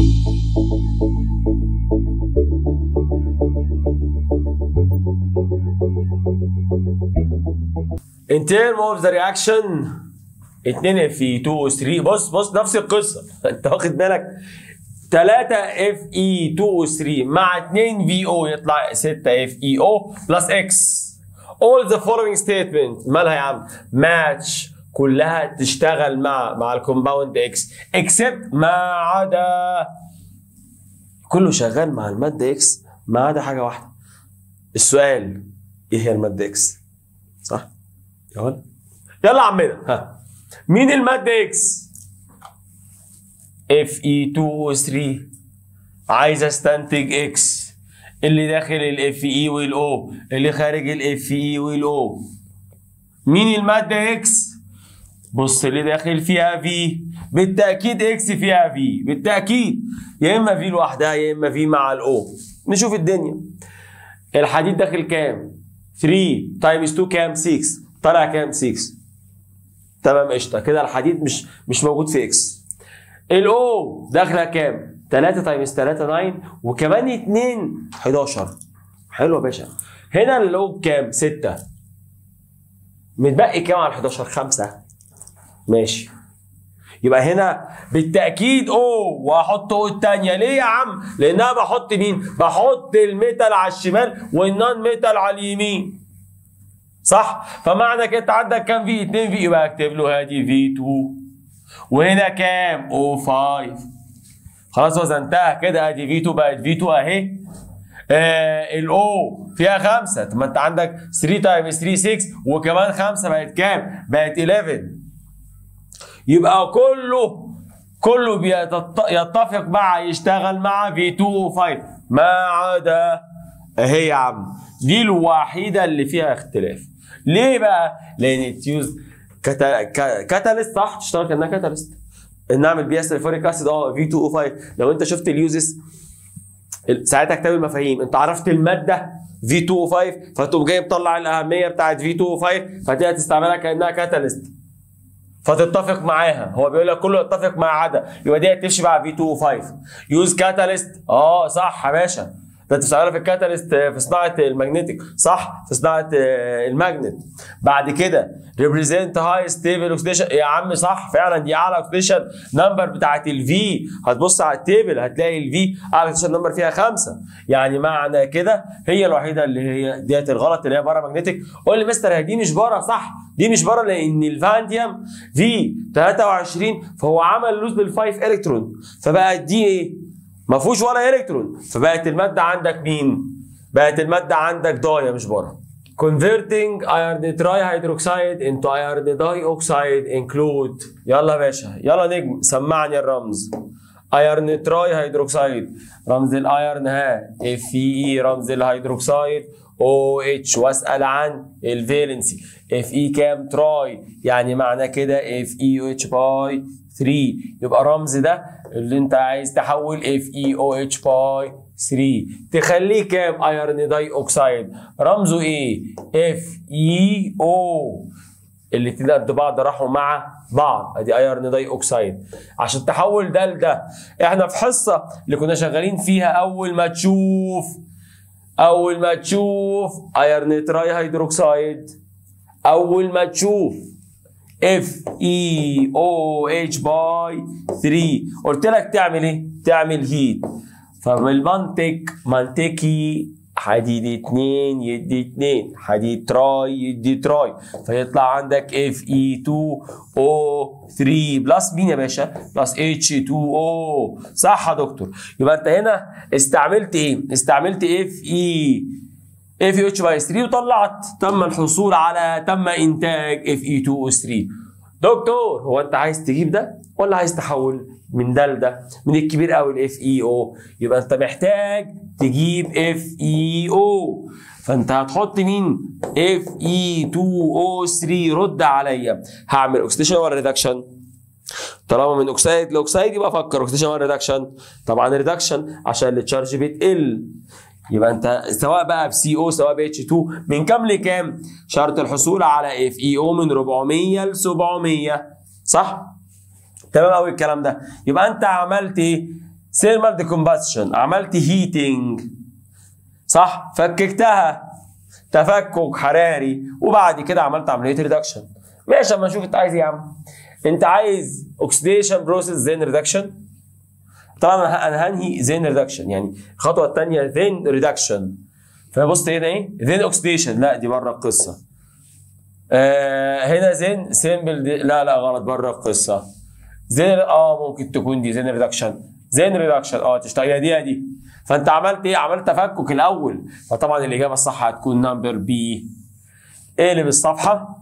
In term of the reaction 2 في 2 و 3 بص بص نفس القصه انت واخد بالك 3 اف اي 2 و 3 مع 2 في او يطلع 6 اف اي او بلس اكس all the following statement مالها يا عم match كلها تشتغل مع مع الكومباوند اكس except ما عدا كله شغال مع الماده اكس ما عدا حاجه واحده السؤال ايه هي الماده اكس صح يا ولد يلا يا عمنا ها مين الماده اكس اف اي 2 و 3 عايز استنتج اكس اللي داخل الاف اي والاو اللي خارج الاف اي والاو مين الماده اكس بص اللي داخل فيها في بالتاكيد اكس فيها في بالتاكيد يا اما في لوحدها يا اما في مع الاو نشوف الدنيا الحديد داخل كام 3 تايمز 2 كام 6 طلع كام 6 تمام قشطه كده الحديد مش مش موجود في اكس الاو داخله كام 3 تايمز 3 9 وكمان 2 11 حلو يا باشا هنا الاو بكام 6 متبقي كام على 11 5 ماشي يبقى هنا بالتاكيد او وهحط او الثانيه ليه يا عم لانها بحط مين بحط الميتال على الشمال والنون ميتال على اليمين صح فمعنى كده عندك كام في 2 في يبقى اكتب له هادي في 2 وهنا كام او 5 خلاص وزنتها كده ادي في 2 بقت في 2 اهي آه الاو فيها خمسه طب ما انت عندك 3 تايمز 3 6 وكمان خمسه بقت كام؟ بقت 11 يبقى كله كله بيتط- يتفق مع يشتغل مع في 2 و 5 ما عدا اهي يا عم دي الوحيده اللي فيها اختلاف ليه بقى؟ لان تيوز كاتاليست صح تشتغل كانها كاتاليست نعمل بيها سلفونيك اسيد اه في 2 او 5 لو انت شفت اليوزز ساعتها كتاب المفاهيم انت عرفت الماده في 2 او 5 فتقوم جاي مطلع الاهميه بتاعت في 2 او 5 فتبقى تستعملها كانها كاتاليست فتتفق معاها هو بيقول لك كله يتفق مع عدا يبقى دي تمشي مع في 2 و 5 يوز كاتاليست اه صح يا باشا ده بتستعملها في الكاتاليست في صناعه المagnetic صح في صناعه آه، الماجنت بعد كده ريبريزنت هاي ستيبل اوكسيديشن يا عم صح فعلا دي اعلى اوكسيديشن نمبر بتاعت الفي هتبص على التيبل هتلاقي الفي اعلى اوكسيديشن نمبر فيها خمسه يعني معنى كده هي الوحيده اللي هي ديت الغلط اللي هي بره ماجنتيك قول لي مستر هي دي مش بره صح دي مش بره لان الفانديوم في 23 فهو عمل لوز بالفايف الكترون فبقت دي ايه؟ ما فيهوش ولا الكترون فبقت الماده عندك مين؟ بقت الماده عندك ضايع مش بره. Converting iron trihydroxide into iron dioxide include يلا يا باشا يلا نجم سمعني الرمز ايرن تراي هيدروكسيد رمز الايرن ها اف اي رمز الهيدروكسيد او اتش واسال عن الفالنسي اف اي كام تراي يعني معنى كده اف اي او اتش باي 3 يبقى الرمز ده اللي انت عايز تحول اف اي او اتش باي 3 تخليه كام ايرن داي اوكسيد رمزه ايه اف اي او الاتنين قد بعض راحوا مع بعض ادي ايرن داي اوكسيد عشان تحول ده لده احنا في حصه اللي كنا شغالين فيها اول ما تشوف اول ما تشوف ايرن تراي هيدروكسيد اول ما تشوف اف اي او اتش باي 3 قلت لك تعمل ايه؟ تعمل هيت فبالمنطق منطقي حديد 2 يدي 2 حديد تراي يدي تراي فيطلع عندك اف اي 2 او 3 بلس مين يا باشا؟ بلس اتش 2 او صح يا دكتور يبقى انت هنا استعملت ايه؟ استعملت اف اي اف اتش باي 3 وطلعت تم الحصول على تم انتاج اف اي 2 او 3 دكتور هو انت عايز تجيب ده ولا عايز تحول من ده لده من الكبير قوي الاف اي او يبقى انت محتاج تجيب اف اي او فانت هتحط مين اف اي 2 او 3 رد عليا هعمل اوكسيديشن ولا ريدكشن طالما من اوكسايد لاوكسايد يبقى فكر اوكسيديشن ولا ريدكشن طبعا ريدكشن عشان التشارج بتقل يبقى انت سواء بقى بسي او سواء ب اتش 2 من كام لكام؟ شرط الحصول على اف اي او من 400 ل 700 صح؟ تمام قوي الكلام ده يبقى انت عملت ايه؟ ثيرمال ديكومباشن عملت هيتنج صح فككتها تفكك حراري وبعد كده عملت عمليه ريدكشن ماشي اما نشوف انت عايز ايه يا عم انت عايز اوكسيديشن بروسيس زين ريدكشن طبعا انا هنهي زين ريدكشن يعني الخطوه الثانيه زين ريدكشن فبص هنا ايه زين اوكسيديشن لا دي بره القصه آه هنا زين سيمبل دي لا لا غلط بره القصه زين اه ممكن تكون دي زين ريدكشن زين ريدكشن اه تشتغل يا دي يا دي فانت عملت ايه عملت تفكك الاول فطبعا الاجابه الصح هتكون نمبر بي اقلب الصفحه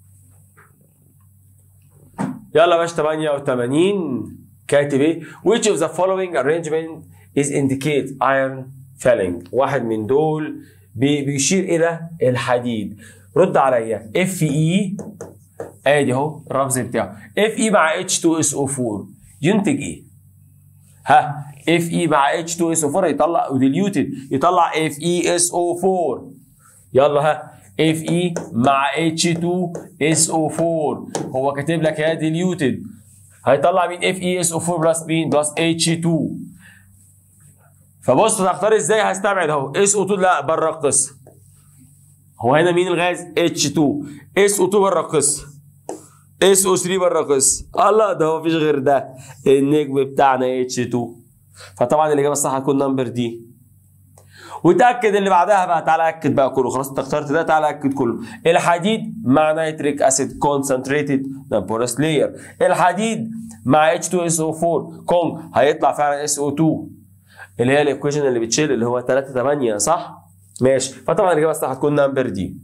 يلا يا باشا 88 كاتب ايه which of the following arrangement is indicate iron filling واحد من دول بي- بيشير الى الحديد رد عليا اف اي ادي اهو الرمز بتاعه اف اي مع اتش 2 اس او 4 ينتج ايه؟ ها اف اي مع اتش 2 اس او 4 يطلع وديليوتد يطلع اف اي اس او 4 يلا ها اف اي مع اتش 2 اس او 4 هو كاتب لك يا ديليوتد هيطلع مين اف اي اس او 4 بلس مين بلس اتش 2 فبص هتختار ازاي هستبعد اهو اس او 2 لا بره القصه هو هنا مين الغاز اتش 2 اس او 2 بره القصه اس او 3 بره القصه الله ده هو مفيش غير ده النجم بتاعنا اتش 2 فطبعا الاجابه الصح هتكون نمبر دي وتاكد اللي بعدها بقى تعالى اكد بقى كله خلاص انت اخترت ده تعالى اكد كله الحديد مع نيتريك اسيد كونسنتريتد بورس لاير الحديد مع H2SO4 كونج هيطلع فعلا SO2 اللي هي الايكويشن اللي بتشيل اللي هو 3 8 صح ماشي فطبعا الاجابه الصح هتكون نمبر دي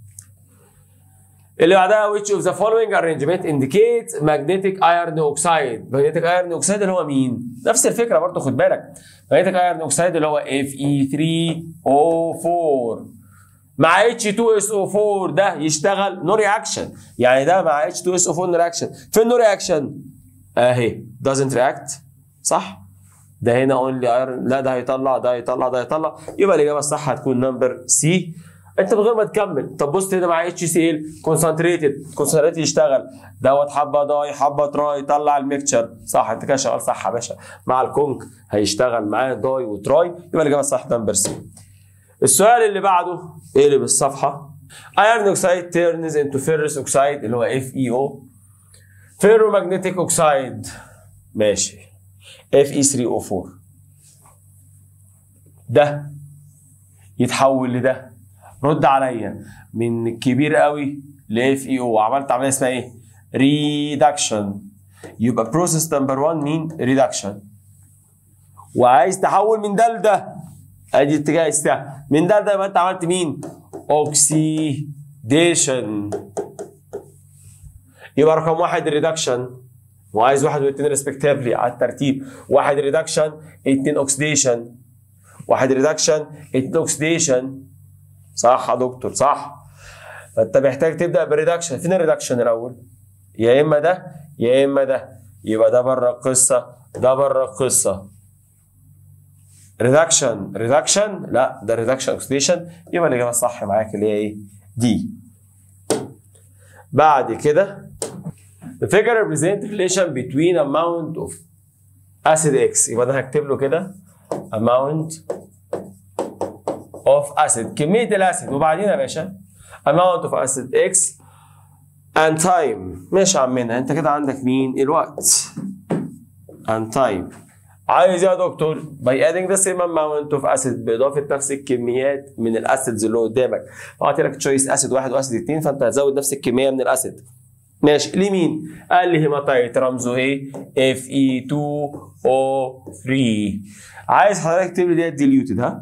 اللي بعدها which of the following arrangement indicates magnetic iron oxide magnetic iron oxide اللي هو مين نفس الفكره برضه خد بالك magnetic iron oxide اللي هو Fe3O4 مع H2SO4 ده يشتغل نو رياكشن يعني ده مع H2SO4 نو رياكشن فين نو رياكشن اهي doesn't react صح ده هنا اونلي ايرون لا ده هيطلع ده هيطلع ده هيطلع يبقى الاجابه الصح هتكون نمبر سي انت من غير ما تكمل طب بص هنا مع اتش سي ال كونسنتريتد كونسنتريتد يشتغل دوت حبه داي حبه تراي يطلع الميكتشر صح انت كده شغال صح يا باشا مع الكونك هيشتغل معاه داي وتراي يبقى الاجابه الصح نمبر سي السؤال اللي بعده اقلب الصفحه ايرون اوكسايد تيرنز انتو فيرس اوكسايد اللي هو اف اي او فيرومagnetic اوكسايد ماشي اف اي 3 او 4 ده يتحول لده رد عليا من الكبير قوي لاف اي او عملت عمليه اسمها ايه؟ ريدكشن يبقى بروسيس نمبر 1 مين؟ ريدكشن وعايز تحول من ده لده ادي اتجاه السهم من ده لده يبقى انت عملت مين؟ اوكسيديشن يبقى رقم واحد ريدكشن وعايز واحد واثنين ريسبكتيفلي على الترتيب واحد ريدكشن اثنين اوكسيديشن واحد ريدكشن اثنين اوكسيديشن صح يا دكتور صح فانت محتاج تبدا بريدكشن فين الريدكشن الاول يا اما ده يا اما ده يبقى ده بره القصه ده بره القصه ريدكشن ريدكشن لا ده ريدكشن اوكسيديشن يبقى الاجابه الصح معاك اللي هي ايه دي بعد كده The figure represent relation between amount of acid X يبقى انا هكتب له كده amount of acid كمية الاسيد وبعدين يا باشا amount of acid X and time ماشي يا عمنا انت كده عندك مين الوقت and time عايز يا دكتور by adding the same amount of acid باضافه نفس الكميات من الاسيدز اللي قدامك اعطي لك تشويس اسيد واحد واسيد اثنين فانت هتزود نفس الكميه من الاسيد ماشي لمين؟ قال لي هيماتايت رمزه ايه؟ اف اي 2 او 3 عايز حضرتك تكتب لي ديت ديليوتد ها؟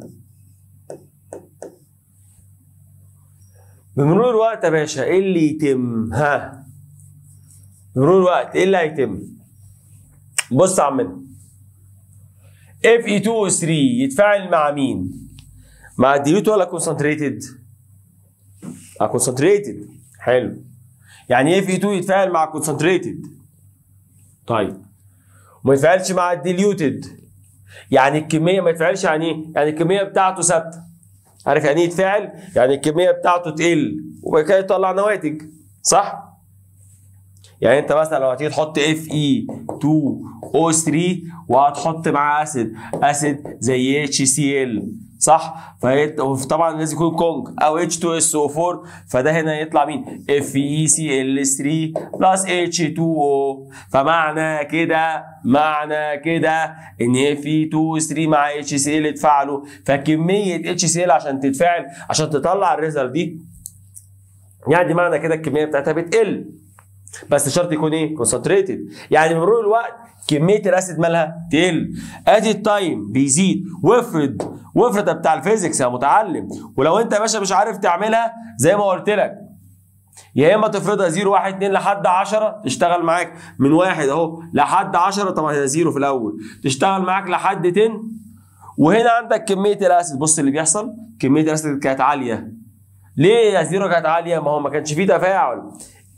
بمرور الوقت يا باشا ايه اللي يتم؟ ها؟ بمرور الوقت ايه اللي هيتم؟ بص يا عمنا اف اي 2 او 3 يتفاعل مع مين؟ مع الديليوت ولا كونسنتريتد؟ مع كونسنتريتد حلو يعني اف اي 2 يتفاعل مع كونسنتريتد طيب وما يتفاعلش مع الديليوتد يعني الكميه ما يتفاعلش يعني ايه؟ يعني الكميه بتاعته ثابته عارف يعني ايه يتفاعل؟ يعني الكميه بتاعته تقل وبعد كده يطلع نواتج صح؟ يعني انت مثلا لو هتيجي تحط اف اي 2 او 3 وهتحط معاه اسيد اسيد زي اتش سي ال صح فطبعا لازم يكون كونج او اتش 2 اس او 4 فده هنا يطلع مين اف اي سي ال 3 بلس اتش 2 او فمعنى كده معنى كده ان اف اي 2 3 مع اتش سي ال اتفاعلوا فكميه اتش سي ال عشان تتفاعل عشان تطلع الريزلت دي يعني معنى كده الكميه بتاعتها بتقل بس شرط يكون ايه كونسنتريتد يعني بمرور الوقت كميه الاسيد مالها تقل ادي التايم بيزيد وافرض وافرض بتاع الفيزيكس يا متعلم ولو انت يا باشا مش عارف تعملها زي ما قلت لك يا اما تفرضها 0 1 2 لحد 10 تشتغل معاك من واحد اهو لحد 10 طبعا هي زيرو في الاول تشتغل معاك لحد 10 وهنا عندك كميه الاسيد بص اللي بيحصل كميه الاسيد كانت عاليه ليه يا زيرو كانت عاليه ما هو ما كانش فيه تفاعل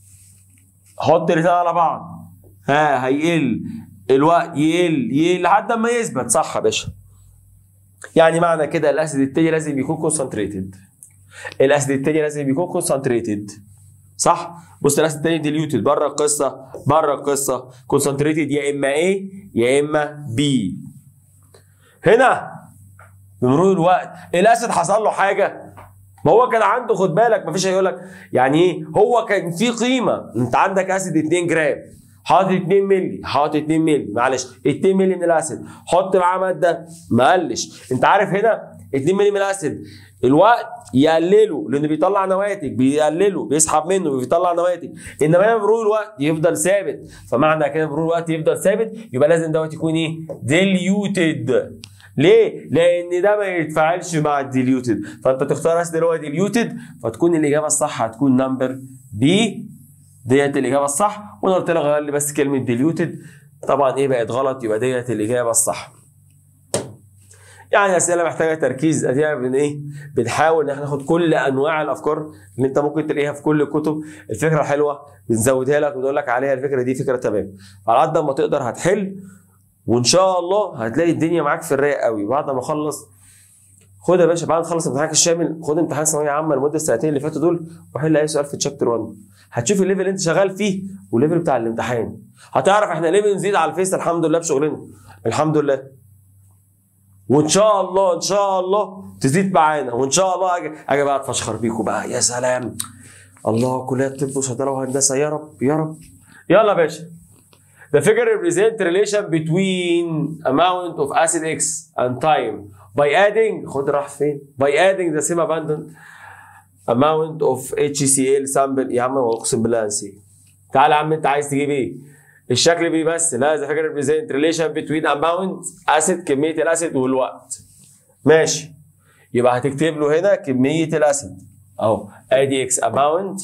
حط الاثنين على بعض ها هيقل الوقت يقل يقل لحد ما يثبت صح يا باشا يعني معنى كده الاسيد التاني لازم يكون كونسنتريتد الاسيد التاني لازم يكون كونسنتريتد صح بص الاسيد التاني ديليوتد بره القصه بره القصه كونسنتريتد يا اما ايه يا اما بي هنا بمرور الوقت الاسيد حصل له حاجه ما هو كان عنده خد بالك ما فيش هيقول لك يعني ايه هو كان في قيمه انت عندك اسيد 2 جرام حاطط 2 مللي حاطط 2 مللي معلش 2 مللي من الاسيد حط معاه ماده ما قلش انت عارف هنا 2 مللي من الاسيد الوقت يقلله لان بيطلع نواتج بيقلله بيسحب منه بيطلع نواتج انما هنا مرور الوقت يفضل ثابت فمعنى كده مرور الوقت يفضل ثابت يبقى لازم دوت يكون ايه ديليوتد ليه؟ لأن ده ما يتفاعلش مع الديليوتد، فأنت تختار اسيد اللي هو ديليوتد فتكون الإجابة الصح هتكون نمبر بي ديت الإجابة الصح وأنا قلت لك غير لي بس كلمة ديليوتد طبعا إيه بقت غلط يبقى ديت الإجابة الصح. يعني أسئلة محتاجة تركيز أديها بن إيه؟ بنحاول إن إحنا ناخد كل أنواع الأفكار اللي أنت ممكن تلاقيها في كل الكتب، الفكرة حلوة بنزودها لك ونقول لك عليها الفكرة دي فكرة تمام. على قد ما تقدر هتحل وان شاء الله هتلاقي الدنيا معاك في الرايق قوي بعد ما اخلص خد يا باشا بعد ما تخلص امتحانك الشامل خد امتحان ثانويه عامه لمده السنتين اللي فاتوا دول وحل اي سؤال في تشابتر 1 هتشوف الليفل اللي انت شغال فيه والليفل بتاع الامتحان هتعرف احنا ليه بنزيد على الفيس الحمد لله بشغلنا الحمد لله وان شاء الله ان شاء الله تزيد معانا وان شاء الله اجي اجي بقى اتفشخر بيكم بقى يا سلام الله كليات طب وصيدله وهندسه يا رب يا رب يلا يا باشا The figure represent relation between amount of acid X and time by adding خد راح فين؟ by adding the same abundant amount of HCl sample يا عم اقسم بالله نسيت. تعالى يا عم انت عايز تجيب ايه؟ الشكل بيمثل لا the figure represent relation between amount acid كمية الاسيد والوقت. ماشي يبقى هتكتب له هنا كمية الاسيد اهو ادي X amount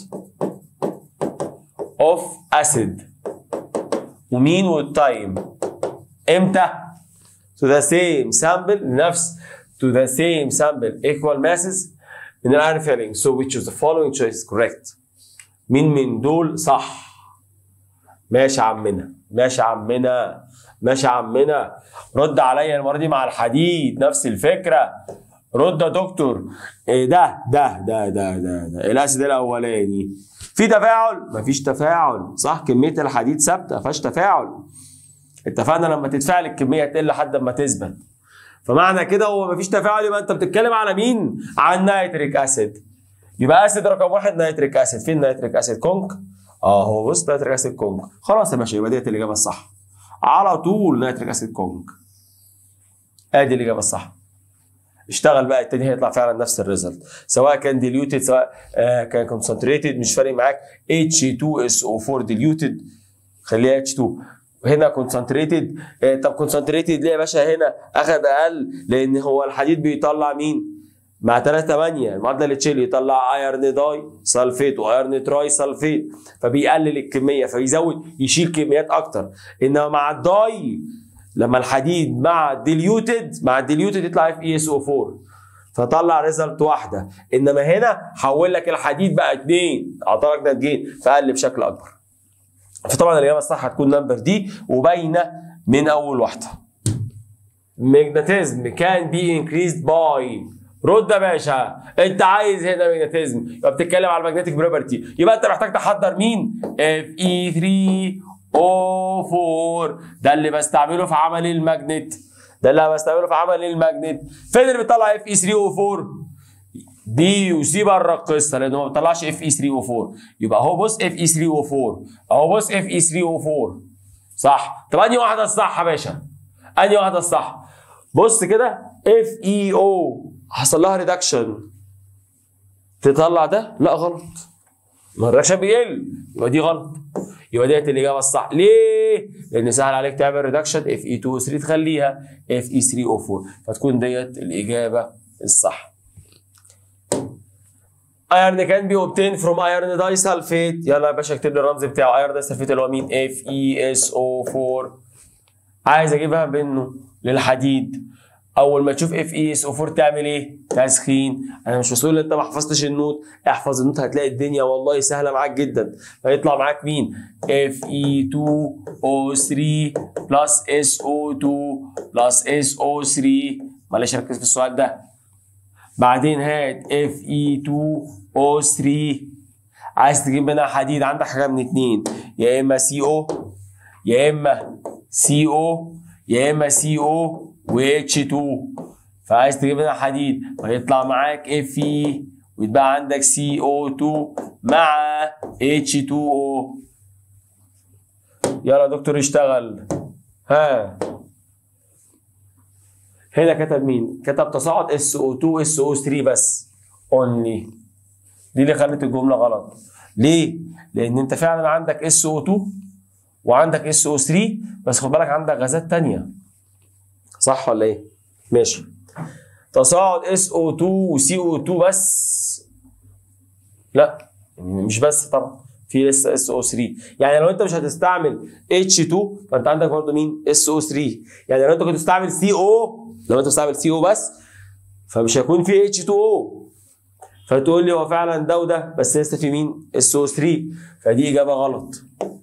of acid ومين والتايم امتى to the same sample نفس to the same sample equal masses in an iron filling so which of the following choice is correct مين من دول صح ماشي يا عمنا ماشي يا عمنا ماشي يا عمنا رد عليا المره دي مع الحديد نفس الفكره رد يا دكتور إيه ده ده ده ده ده, ده. الاسيد الاولاني في تفاعل مفيش تفاعل صح كميه الحديد ثابته مفيهاش تفاعل اتفقنا لما تتفاعل الكميه تقل لحد ما تثبت فمعنى كده هو مفيش تفاعل يبقى انت بتتكلم على مين عن نيتريك اسيد يبقى اسيد رقم واحد نيتريك اسيد فين نيتريك اسيد كونك اه هو بص نيتريك اسيد كونك خلاص يا باشا يبقى ديت الاجابه الصح على طول نيتريك اسيد كونك ادي الاجابه الصح اشتغل بقى التاني هيطلع فعلا نفس الريزلت سواء كان ديليوتد سواء آه كان كونسنتريتد مش فارق معاك H2SO4 ديليوتد خليها H2 هنا كونسنتريتد آه طب كونسنتريتد ليه يا باشا هنا اخذ اقل لان هو الحديد بيطلع مين؟ مع 3 8 المعادله اللي تشيل يطلع ايرن داي سلفيت وايرن تراي سلفيت فبيقلل الكميه فبيزود يشيل كميات اكتر انما مع الداي لما الحديد مع ديليوتد مع الديليوتد يطلع اف اي اس او 4 فطلع ريزلت واحده انما هنا حول لك الحديد بقى اثنين اعطى لك ناتجين فقل بشكل اكبر فطبعا الاجابه الصح هتكون نمبر دي وباينه من اول واحده ماجنتيزم كان بي انكريزد باي رد يا باشا انت عايز هنا ماجنتيزم يبقى بتتكلم على الماجنتيك بروبرتي يبقى انت محتاج تحضر مين اف اي 3 O 4 ده اللي بستعمله في عمل الماجنت ده اللي بستعمله في عمل الماجنت فين اللي بيطلع اف اي 3 او 4 بي وسي بره القصه لانه ما بيطلعش اف اي 3 او 4 يبقى اهو بص اف اي 3 او 4 اهو بص اف اي 3 او 4 صح طب انهي واحده الصح يا باشا انهي واحده الصح بص كده اف اي او حصل لها ريدكشن تطلع ده لا غلط ما الريدكشن بيقل يبقى دي غلط يبقى ديت الاجابه الصح ليه؟ لان سهل عليك تعمل ريدكشن اف اي 2 او 3 تخليها اف اي 3 او 4 فتكون ديت الاجابه الصح ايرن كان بي اوبتين فروم ايرن داي سلفيت يلا يا باشا اكتب لي الرمز بتاعه ايرن داي سلفيت اللي هو مين اف اي اس او 4 عايز اجيبها منه للحديد اول ما تشوف اف اي اس او 4 تعمل ايه تسخين انا مش مسؤول ان انت ما حفظتش النوت احفظ النوت هتلاقي الدنيا والله سهله معاك جدا فيطلع معاك مين اف اي 2 او 3 بلس اس او 2 بلس اس او 3 معلش ركز في السؤال ده بعدين هات اف اي 2 او 3 عايز تجيب منها حديد عندك حاجه من اتنين يا اما سي او يا اما سي او يا اما سي او و اتش 2 فعايز تجيب منها حديد فيطلع معاك اف اي ويتبقى عندك سي او 2 مع اتش 2 او يلا يا دكتور اشتغل ها هنا كتب مين؟ كتب تصاعد اس او 2 اس او 3 بس اونلي دي اللي خلت الجمله غلط ليه؟ لان انت فعلا عندك اس او 2 وعندك اس او 3 بس خد بالك عندك غازات تانية صح ولا ايه؟ ماشي تصاعد اس او 2 وسي او 2 بس لا يعني مش بس طبعا في لسه اس او 3 يعني لو انت مش هتستعمل اتش 2 فانت عندك برضه مين اس او 3 يعني لو انت كنت تستعمل سي او لو انت بتستعمل سي او بس فمش هيكون في اتش 2 او فتقول لي هو فعلا ده وده بس لسه في مين اس او 3 فدي اجابه غلط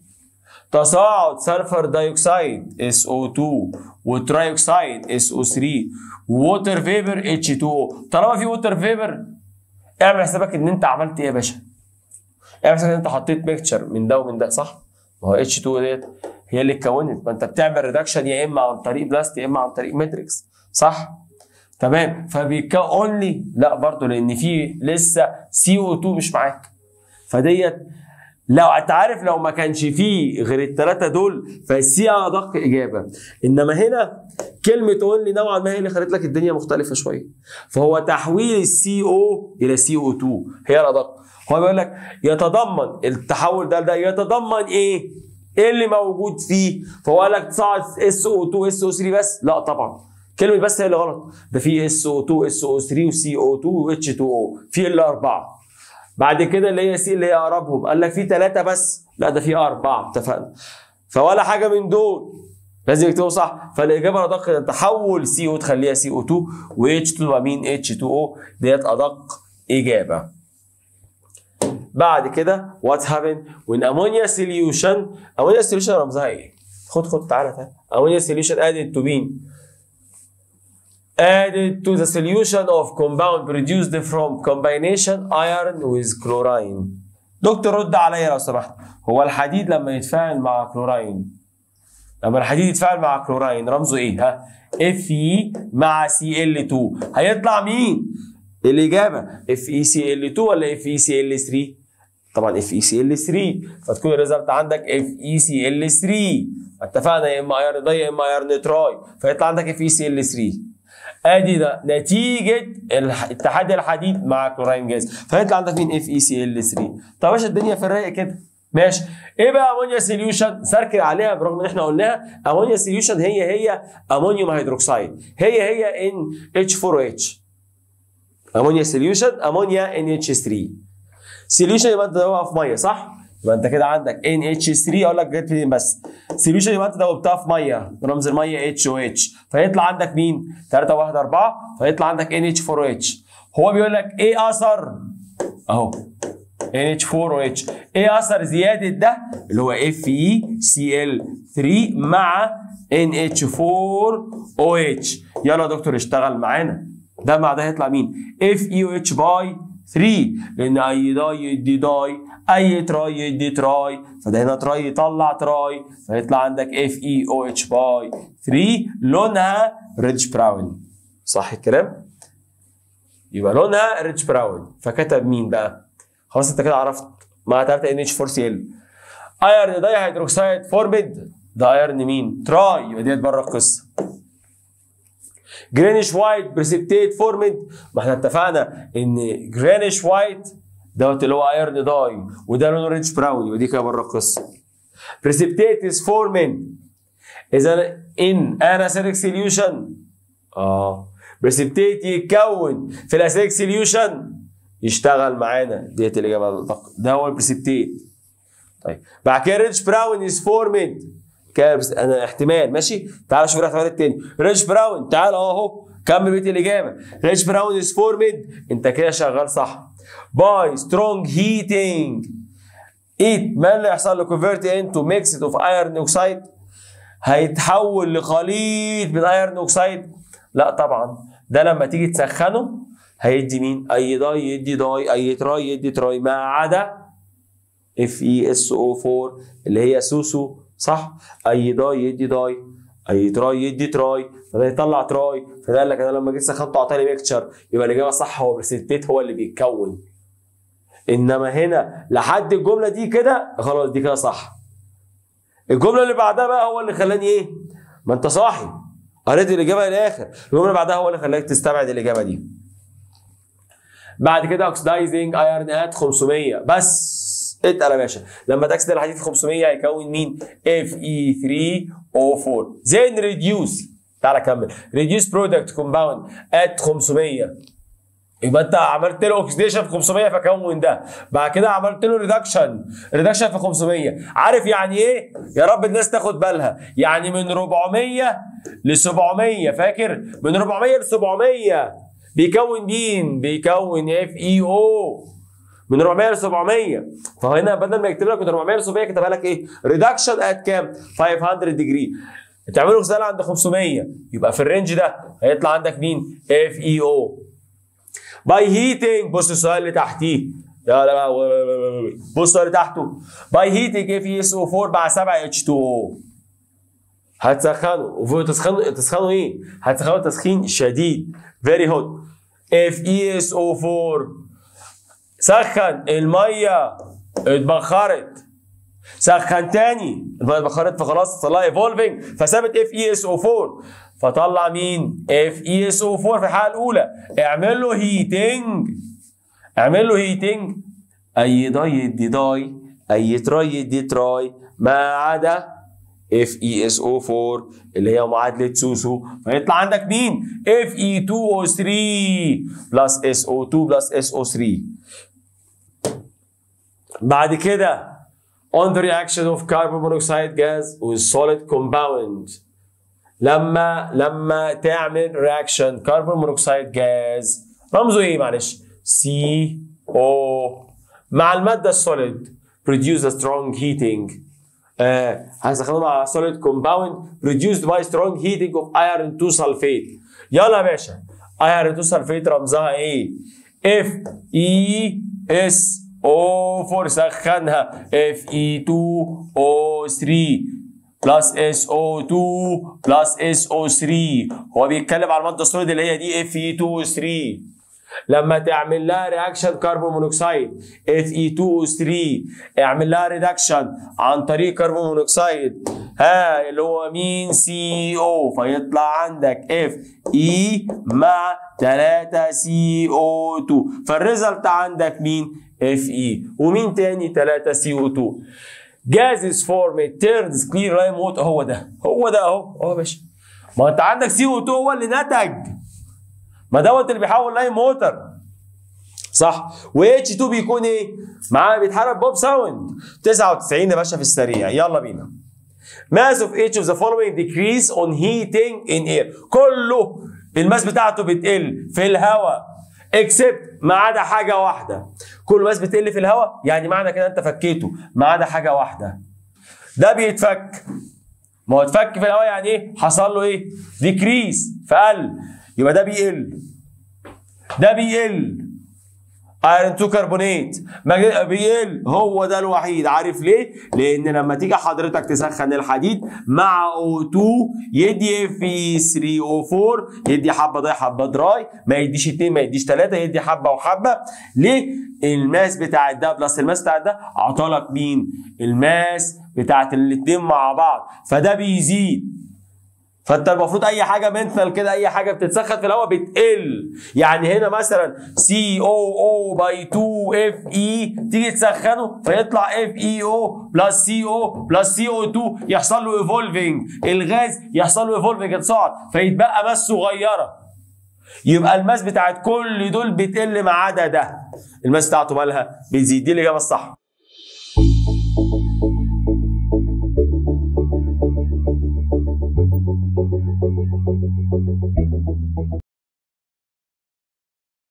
تصاعد سلفر دايوكسيد اس او 2 وترايوكسيد اس او 3 ووتر فيبر اتش 2 او طالما في ووتر فيبر اعمل حسابك ان انت عملت ايه يا باشا اعمل حسابك ان انت حطيت ميكتشر من ده ومن ده صح ما هو اتش 2 ديت هي اللي اتكونت ما انت بتعمل ريدكشن يا اما عن طريق بلاست يا اما عن طريق ماتريكس صح تمام فبيتكون اونلي لا برضه لان في لسه سي او 2 مش معاك فديت لو انت عارف لو ما كانش فيه غير الثلاثه دول فالسي ادق اجابه انما هنا كلمه اونلي نوعا ما هي اللي خلت لك الدنيا مختلفه شويه فهو تحويل السي او الى سي او 2 هي الادق هو بيقول لك يتضمن التحول ده ده يتضمن ايه؟ ايه اللي موجود فيه؟ فهو قال لك تصعد اس او 2 اس او 3 بس؟ لا طبعا كلمه بس هي اللي غلط ده في اس او 2 اس او 3 وسي او 2 واتش 2 او في الا اربعه بعد كده اللي هي سي اللي هي اقربهم قال لك في ثلاثه بس لا ده في اربعه اتفقنا فولا حاجه من دول لازم يكتبوا صح فالاجابه الادق تحول سي او تخليها سي او 2 و اتش 2 تبقى مين اتش 2 او ديت ادق اجابه بعد كده وات هابن وان امونيا سوليوشن امونيا سوليوشن رمزها ايه؟ خد خد تعالى تعالى امونيا سوليوشن ادد تو مين؟ added to the solution of compound produced from combination iron with chlorine دكتور رد عليا لو سمحت هو الحديد لما يتفاعل مع كلوراين لما الحديد يتفاعل مع كلوراين رمزه ايه ها اف اي مع سي ال 2 هيطلع مين الاجابه اف اي سي ال 2 ولا اف اي سي ال 3 طبعا اف اي سي ال 3 فتكون الريزلت عندك اف اي سي ال 3 اتفقنا يا اما ايرن داي يا اما ايرن تراي فيطلع عندك اف اي سي ال 3 ادي ده نتيجه اتحاد الحديد مع كلوراين جاز فيطلع عندك مين اف اي سي ال 3 طب يا باشا الدنيا في الرايق كده ماشي ايه بقى امونيا سوليوشن سركل عليها برغم ان احنا قلناها امونيا سوليوشن هي هي امونيوم هيدروكسيد هي هي ان اتش 4 اتش امونيا سوليوشن امونيا ان اتش 3 سوليوشن يبقى انت دوبها في ميه صح يبقى انت كده عندك ان اتش 3 اقول لك جت فين بس سوليوشن يبقى انت دوبتها في ميه رمز الميه اتش او اتش فيطلع عندك مين 3 1 4 فيطلع عندك ان اتش 4 اتش هو بيقول لك ايه اثر اهو ان اتش 4 او اتش ايه اثر زياده ده اللي هو اف اي سي ال 3 مع ان اتش 4 او اتش يلا يا دكتور اشتغل معانا ده مع ده هيطلع مين اف اي او اتش باي 3 لان اي داي يدي داي اي تراي يدي تراي فده هنا تراي يطلع تراي فيطلع عندك اف اي او اتش باي 3 لونها ريدج براون صح الكلام؟ يبقى لونها ريدج براون فكتب مين بقى؟ خلاص انت كده عرفت مع 3 ان اتش 4 سي ال ايرن داي هيدروكسيد فورمد ده ايرن مين؟ تراي يبقى ديت بره القصه جرينيش وايت بريسبتيت فورمد ما احنا اتفقنا ان جرينيش وايت دوت اللي هو ايرن داي وده لونه ريدج براون يبقى دي كده بره القصه بريسبتيت از فورمد اذا ان اناسيريك سوليوشن اه بريسبتيت يتكون في الاسيريك سوليوشن يشتغل معانا ديت الاجابه الدق ده هو البريسبتيت طيب بعد كده ريدج براون از فورمد كده بس- انا احتمال ماشي تعال شوف الاحتمال التاني ريدج براون تعال اهو كمل بقيه الاجابه ريدج براون از فورمد انت كده شغال صح باي سترونج هيتنج ايت ما اللي هيحصل له كونفيرت انتو ميكس اوف ايرن اوكسايد هيتحول لخليط من ايرن اوكسايد لا طبعا ده لما تيجي تسخنه هيدي مين اي داي يدي داي اي تراي يدي تراي ما عدا اف اي اس او 4 اللي هي سوسو صح اي داي يدي داي اي تراي يدي تراي فده يطلع تراي فده قال لك انا لما جيت سخنته اعطاني ميكتشر يبقى الاجابه صح هو بريسنتيت هو اللي بيتكون انما هنا لحد الجمله دي كده خلاص دي كده صح الجمله اللي بعدها بقى هو اللي خلاني ايه ما انت صاحي قريت الاجابه للاخر الجمله اللي بعدها هو اللي خلاك تستبعد الاجابه دي بعد كده اوكسدايزنج ايرن ات 500 بس اتقل يا باشا لما تكسد الحديد في 500 هيكون مين اف اي 3 او 4 زين ريديوس تعالى كمل ريديوس برودكت كومباوند ات 500 يبقى انت عملت له اوكسيديشن في 500 فكون ده بعد كده عملت له ريدكشن ريدكشن في 500 عارف يعني ايه يا رب الناس تاخد بالها يعني من 400 ل 700 فاكر من 400 ل 700 بيكون مين بيكون اف اي او من 400 ل 700 فهنا بدل ما يكتب لك من 400 ل 700 كتبها لك ايه ريدكشن ات كام 500 ديجري تعمله رساله عند 500 يبقى في الرينج ده هيطلع عندك مين اف اي او باي هيتنج بص السؤال اللي تحتيه لا لا لا بص السؤال اللي تحته باي هيتنج اف اي اس او 4 مع 7 اتش 2 او هتسخنه وفوق تسخنه تسخنه ايه؟ هتسخنه تسخين شديد فيري هوت اف اي اس او 4 سخن الميه اتبخرت سخن تاني الميه اتبخرت فخلاص طلع ايفولفنج فثابت اف اي اس او 4 فطلع مين؟ اف اي اس او 4 في الحاله الاولى اعمل له هيتنج اعمل له هيتنج اي داي يدي داي اي تراي يدي تراي ما عدا اف اي اس او 4 اللي هي معادله سوسو فيطلع عندك مين؟ اف اي 2 او 3 بلس اس او 2 بلس اس او 3 بعد كده on the reaction of carbon monoxide gas with solid compound لما لما تعمل reaction carbon monoxide gas رمزه ايه معلش سي او مع الماده السوليد produce a strong heating آه هنستخدمه مع solid compound produced by strong heating of iron 2 sulfate يلا يا باشا iron 2 sulfate رمزها ايه F E S O 4 سخنها F E 2 O 3 بلس اس او 2 بلس اس او 3 هو بيتكلم على الماده السوليد اللي هي دي اف اي 2 3 لما تعمل لها رياكشن كربون مونوكسيد اف اي 2 او 3 اعمل لها ريدكشن عن طريق كربون مونوكسيد ها اللي هو مين سي او فيطلع عندك اف اي مع 3 سي او 2 فالريزلت عندك مين اف اي ومين تاني 3 سي او 2 جازز فورم تيرنز كلير لاين موت هو ده هو ده اهو اهو يا باشا ما انت عندك سي او 2 هو اللي نتج ما دوت اللي بيحول لاين موتر صح و اتش 2 بيكون ايه؟ معاه بيتحرك بوب ساوند 99 يا باشا في السريع يلا بينا mass of each of the following decrease on heating in air كله الماس بتاعته بتقل في الهواء اكسبت ما عدا حاجه واحده كل ماس بتقل في الهواء يعني معنى كده انت فكيته ما عدا حاجه واحده ده بيتفك ما هو اتفك في الهواء يعني ايه حصل له ايه ديكريس فقل يبقى ده بيقل ده بيقل ايرون 2 كربونات بيقل هو ده الوحيد عارف ليه؟ لان لما تيجي حضرتك تسخن الحديد مع O2 يدي في 3O4 يدي حبه ضاي حبه دراي ما يديش اتنين ما يديش تلاته يدي حبه وحبه ليه؟ الماس بتاع ده بلس الماس بتاع ده عطالك مين؟ الماس بتاعت الاتنين مع بعض فده بيزيد فانت المفروض اي حاجه منتال كده اي حاجه بتتسخن في الهواء بتقل يعني هنا مثلا سي او او باي 2 اف اي تيجي تسخنه فيطلع اف اي او بلس سي او بلس سي او 2 يحصل له ايفولفنج الغاز يحصل له ايفولفنج يتصاعد فيتبقى ماس صغيره يبقى الماس بتاعت كل دول بتقل ما عدا ده الماس بتاعته مالها بتزيد دي الاجابه الصح